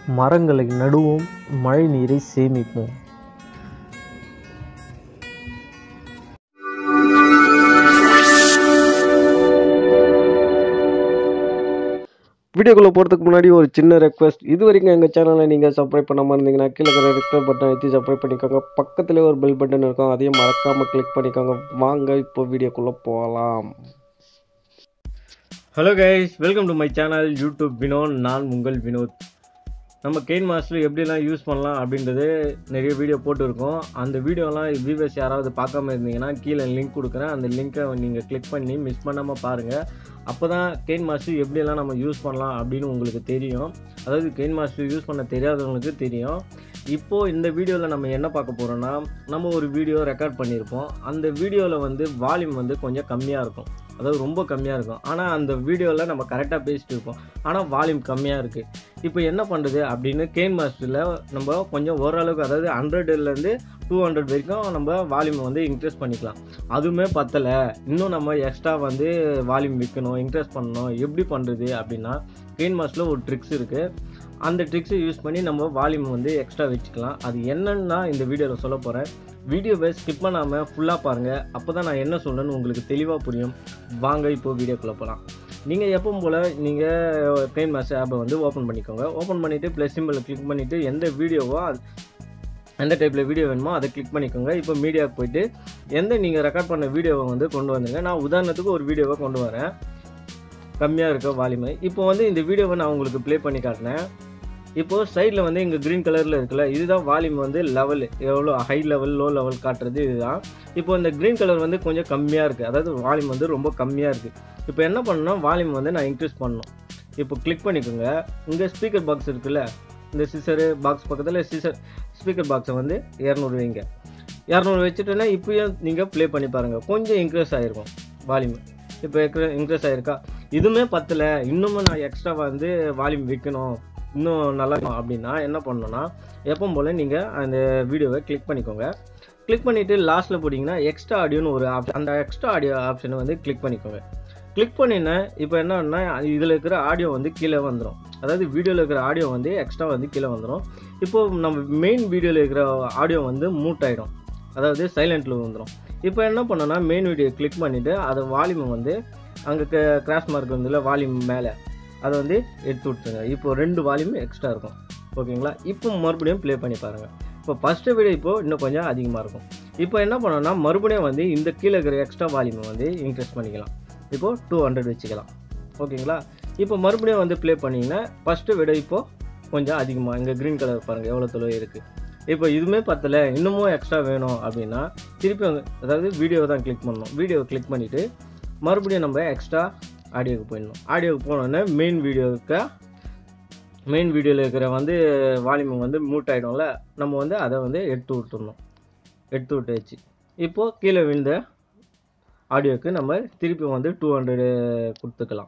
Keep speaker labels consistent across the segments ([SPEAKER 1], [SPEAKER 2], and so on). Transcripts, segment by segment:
[SPEAKER 1] மரங்களை நடுவோம் மழை நீரை சேமிப்போம்
[SPEAKER 2] வீடியோக்குள்ளே போகிறதுக்கு முன்னாடி ஒரு சின்ன ரெக்வஸ்ட் இது வரைக்கும் எங்கள் சேனலை நீங்கள் சப்ஸ்கிரைப் பண்ணாமல் இருந்தீங்கன்னா கீழே இருக்கிற ரெக்டர் பட்டன் எடுத்து சப்ஸ்கிரைப் பண்ணிக்கோங்க பக்கத்துலேயே ஒரு பெல் பட்டன் இருக்கும் அதையும் மறக்காமல் கிளிக் பண்ணிக்கோங்க வாங்க இப்போ வீடியோக்குள்ளே போகலாம்
[SPEAKER 1] hello guys welcome to my channel YouTube Vinod நான் உங்கள் வினோத் நம்ம கெயின் மாஸ்டர் எப்படிலாம் யூஸ் பண்ணலாம் அப்படின்றது நிறைய வீடியோ போட்டுருக்கோம் அந்த வீடியோலாம் வியூவர்ஸ் யாராவது பார்க்காம இருந்தீங்கன்னா கீழே லிங்க் கொடுக்குறேன் அந்த லிங்க்கை நீங்கள் கிளிக் பண்ணி மிஸ் பண்ணாமல் பாருங்கள் அப்போ தான் கெயின் மாஸ்டர் எப்படியெல்லாம் நம்ம யூஸ் பண்ணலாம் அப்படின்னு உங்களுக்கு தெரியும் அதாவது கெயின் மாஸ்டர் யூஸ் பண்ண தெரியாதவங்களுக்கு தெரியும் இப்போது இந்த வீடியோவில் நம்ம என்ன பார்க்க போகிறோன்னா நம்ம ஒரு வீடியோ ரெக்கார்ட் பண்ணியிருப்போம் அந்த வீடியோவில் வந்து வால்யூம் வந்து கொஞ்சம் கம்மியாக இருக்கும் அதாவது ரொம்ப கம்மியாக இருக்கும் ஆனால் அந்த வீடியோவில் நம்ம கரெக்டாக பேசிட்டு இருப்போம் ஆனால் வால்யூம் கம்மியாக இருக்குது இப்போ என்ன பண்ணுறது அப்படின்னு கேன் மாஸ்டரில் நம்ம கொஞ்சம் ஓரளவுக்கு அதாவது ஹண்ட்ரட்லேருந்து டூ ஹண்ட்ரட் வரைக்கும் நம்ம வால்யூம் வந்து இன்க்ரீஸ் பண்ணிக்கலாம் அதுவுமே பத்தலை இன்னும் நம்ம எக்ஸ்ட்ரா வந்து வால்யூம் விற்கணும் இன்க்ரீஸ் பண்ணணும் எப்படி பண்ணுறது அப்படின்னா கேன் மாஸ்டரில் ஒரு ட்ரிக்ஸ் இருக்குது அந்த ட்ரிக்ஸை யூஸ் பண்ணி நம்ம வால்யூம் வந்து எக்ஸ்ட்ரா வச்சுக்கலாம் அது என்னன்னு இந்த வீடியோவில் சொல்ல போகிறேன் வீடியோவை ஸ்கிப் பண்ணாமல் ஃபுல்லாக பாருங்கள் அப்போ தான் நான் என்ன சொல்கிறேன்னு உங்களுக்கு தெளிவாக புரியும் வாங்க இப்போது வீடியோக்குள்ளே போகலாம் நீங்கள் எப்பவும் போல் நீங்கள் ட்ரெயின் மாஸ்டர் ஆப்பை வந்து ஓப்பன் பண்ணிக்கோங்க ஓப்பன் பண்ணிவிட்டு ப்ளஸ் சிம்பிளை கிளிக் பண்ணிவிட்டு எந்த வீடியோவோ அது எந்த டைப்பில் வீடியோ வேணுமோ அதை கிளிக் பண்ணிக்கோங்க இப்போ மீடியாவுக்கு போயிட்டு எந்த நீங்கள் ரெக்கார்ட் பண்ண வீடியோவை வந்து கொண்டு வந்துருங்க நான் உதாரணத்துக்கு ஒரு வீடியோவை கொண்டு வரேன் கம்மியாக இருக்க வால்யூமு இப்போ வந்து இந்த வீடியோவை நான் உங்களுக்கு ப்ளே பண்ணி காட்டினேன் இப்போது சைடில் வந்து இங்கே க்ரீன் கலரில் இருக்குல்ல இதுதான் வால்யூம் வந்து லெவல் எவ்வளோ ஹை லெவல் லோ லெவல் காட்டுறது இதுதான் இப்போ இந்த க்ரீன் கலர் வந்து கொஞ்சம் கம்மியாக இருக்குது அதாவது வால்யூம் வந்து ரொம்ப கம்மியாக இருக்குது இப்போ என்ன பண்ணணும் வால்யூம் வந்து நான் இன்க்ரீஸ் பண்ணணும் இப்போ கிளிக் பண்ணிக்கோங்க இங்கே ஸ்பீக்கர் பாக்ஸ் இருக்குல்ல இந்த சிசரு பாக்ஸ் பக்கத்தில் சிசர் ஸ்பீக்கர் பாக்ஸை வந்து இரநூறு வைங்க இரநூறு வச்சுட்டோன்னா இப்போயும் நீங்கள் ப்ளே பண்ணி பாருங்கள் கொஞ்சம் இன்க்ரீஸ் ஆகிருக்கும் வால்யூம் இப்போ இன்க்ரீஸ் ஆகிருக்கா இதுவுமே பத்தலை இன்னுமும் நான் எக்ஸ்ட்ரா வந்து வால்யூம் வைக்கணும் இன்னும் நல்லா இருக்கும் அப்படின்னா என்ன பண்ணணும்னா எப்பவும் போல் நீங்கள் அந்த வீடியோவை கிளிக் பண்ணிக்கோங்க கிளிக் பண்ணிவிட்டு லாஸ்ட்டில் போட்டிங்கன்னா எக்ஸ்ட்ரா ஆடியோன்னு ஒரு ஆப்ஷன் அந்த எக்ஸ்ட்ரா ஆடியோ ஆப்ஷனை வந்து கிளிக் பண்ணிக்கோங்க கிளிக் பண்ணினா இப்போ என்னன்னா இதில் இருக்கிற ஆடியோ வந்து கீழே வந்துடும் அதாவது வீடியோவில் இருக்கிற ஆடியோ வந்து எக்ஸ்ட்ரா வந்து கீழே வந்துடும் இப்போது நம்ம மெயின் வீடியோவில் இருக்கிற ஆடியோ வந்து மூட் ஆகிடும் அதாவது சைலண்ட்டில் வந்துடும் இப்போ என்ன பண்ணோன்னா மெயின் வீடியோ கிளிக் பண்ணிவிட்டு அதை வால்யூமை வந்து அங்கே கிராஸ் மார்க் வந்து வால்யூம் மேலே அதை வந்து எடுத்து விட்டுருங்க இப்போ ரெண்டு வால்யூம் எக்ஸ்ட்ரா இருக்கும் ஓகேங்களா இப்போ மறுபடியும் ப்ளே பண்ணி பாருங்கள் இப்போ ஃபஸ்ட்டு விட இப்போது இன்னும் கொஞ்சம் அதிகமாக இருக்கும் இப்போ என்ன பண்ணோன்னா மறுபடியும் வந்து இந்த கீழே இருக்கிற எக்ஸ்ட்ரா வால்யூமை வந்து இன்க்ரீஸ் பண்ணிக்கலாம் இப்போது டூ ஹண்ட்ரட் வச்சுக்கலாம் ஓகேங்களா இப்போ மறுபடியும் வந்து ப்ளே பண்ணிங்கன்னா ஃபஸ்ட்டு விட இப்போது கொஞ்சம் அதிகமாக இங்கே க்ரீன் கலர் பாருங்கள் எவ்வளோ தொலைவு இருக்குது இப்போ இதுவுமே பத்தலை இன்னமும் எக்ஸ்ட்ரா வேணும் அப்படின்னா திருப்பி அதாவது வீடியோவை தான் கிளிக் பண்ணணும் வீடியோவை கிளிக் பண்ணிவிட்டு மறுபடியும் நம்ம எக்ஸ்ட்ரா ஆடியோவுக்கு போயிடணும் ஆடியோவுக்கு போனோடனே மெயின் வீடியோவுக்கு மெயின் வீடியோவில் இருக்கிற வந்து வால்யூம் வந்து மூட் ஆகிடும்ல நம்ம வந்து அதை வந்து எடுத்து விட்டுடணும் எடுத்து விட்டாச்சு இப்போது கீழே விழுந்த ஆடியோவுக்கு நம்ம திருப்பி வந்து டூ ஹண்ட்ரடு கொடுத்துக்கலாம்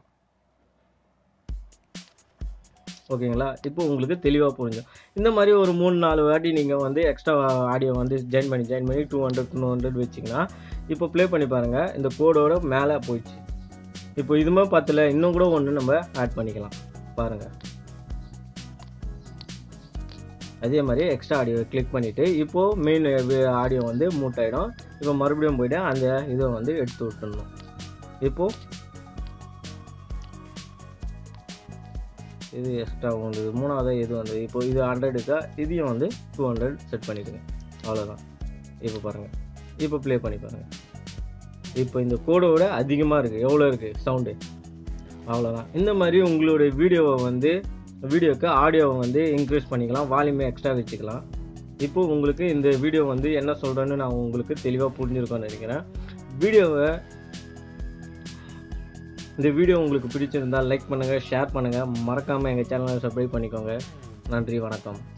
[SPEAKER 1] ஓகேங்களா இப்போ உங்களுக்கு தெளிவாக புரிஞ்சும் இந்த மாதிரி ஒரு மூணு நாலு வாட்டி நீங்கள் வந்து எக்ஸ்ட்ரா ஆடியோ வந்து ஜாயின் பண்ணி ஜாயின் பண்ணி டூ ஹண்ட்ரட் டூ ஹண்ட்ரட் வச்சிங்கன்னா இப்போ ப்ளே பண்ணி பாருங்கள் இந்த கோடோட மேலே போயிடுச்சு இப்போ இதுமே பத்தில் இன்னும் கூட ஒன்று நம்ம ஆட் பண்ணிக்கலாம் பாருங்கள் அதே மாதிரி எக்ஸ்ட்ரா ஆடியோ கிளிக் பண்ணிவிட்டு இப்போது மெயின் ஆடியோ வந்து மூட் ஆகிடும் இப்போ மறுபடியும் போய்ட்டு அந்த இதை வந்து எடுத்து விட்டுடணும் இப்போது இது எக்ஸ்ட்ரா வந்தது மூணாவது இது வந்தது இப்போ இது ஹண்ட்ரடுக்கா இதையும் வந்து டூ ஹண்ட்ரட் செட் பண்ணிவிடுங்க அவ்வளோதான் இப்போ பாருங்கள் இப்போ ப்ளே பண்ணி பாருங்கள் இப்போ இந்த கோடோட அதிகமாக இருக்குது எவ்வளோ இருக்குது சவுண்டு அவ்வளோதான் இந்த மாதிரி உங்களுடைய வீடியோவை வந்து வீடியோக்கு ஆடியோவை வந்து இன்க்ரீஸ் பண்ணிக்கலாம் வால்யூமே எக்ஸ்ட்ரா வச்சுக்கலாம் இப்போது உங்களுக்கு இந்த வீடியோ வந்து என்ன சொல்கிறேன்னு நான் உங்களுக்கு தெளிவாக புரிஞ்சிருக்கோன்னு நினைக்கிறேன் வீடியோவை இந்த வீடியோ உங்களுக்கு பிடிச்சிருந்தால் லைக் பண்ணுங்கள் ஷேர் பண்ணுங்கள் மறக்காமல் எங்கள் சேனலை சப்ஸ்கிரைப் பண்ணிக்கோங்க நன்றி வணக்கம்